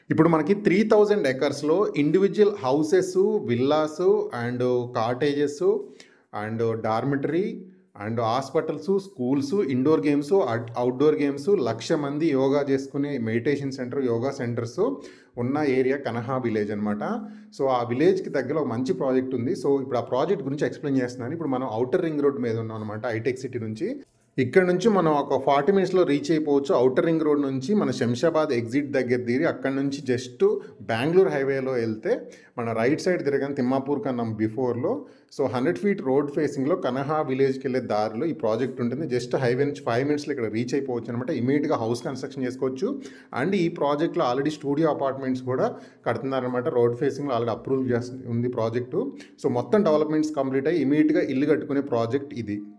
ఇప్పుడు మనకి three thousand ఎకర్స్లో individual houses villas and cottages and dormitory and hospitals schools indoor games outdoor games lakh మంది yoga చేసుకునే meditation centre yoga centres ఉన్న area Kanha village అనమాట so ఆ విలేజ్కి దగ్గర ఒక మంచి ప్రాజెక్ట్ ఉంది సో ఇప్పుడు ఆ ప్రాజెక్ట్ గురించి ఎక్స్ప్లెయిన్ చేస్తున్నాను ఇప్పుడు మనం అవుటర్ రింగ్ రోడ్ మీద ఉన్నాం అనమాట హైటెక్ సిటీ నుంచి ఇక్కడ నుంచి మనం ఒక ఫార్టీ మినిట్స్లో రీచ్ అయిపోవచ్చు అవుటర్ రింగ్ రోడ్ నుంచి మన శంషాబాద్ ఎగ్జిట్ దగ్గర దిగి అక్కడ నుంచి జస్ట్ బెంగళూరు హైవేలో వెళ్తే మన రైట్ సైడ్ తిరగని తిమ్మాపూర్ కన్నా బిఫోర్లో సో హండ్రెడ్ ఫీట్ రోడ్ ఫేసింగ్లో కనహా విలేజ్కి వెళ్ళే దారిలో ఈ ప్రాజెక్ట్ ఉంటుంది జస్ట్ హైవే నుంచి ఫైవ్ మినిట్స్లో ఇక్కడ రీచ్ అయిపోవచ్చు అనమాట ఇమీడియట్గా హౌస్ కన్స్ట్రక్షన్ చేసుకోవచ్చు అండ్ ఈ ప్రాజెక్ట్లో ఆల్రెడీ స్టూడియో అపార్ట్మెంట్స్ కూడా కడుతున్నారనమాట రోడ్ ఫేసింగ్లో ఆల్రెడీ అప్రూవ్ చేస్తుంది ఉంది ప్రాజెక్టు సో మొత్తం డెవలప్మెంట్స్ కంప్లీట్ అయ్యి ఇమీడియట్గా ఇల్లు కట్టుకునే ప్రాజెక్ట్ ఇది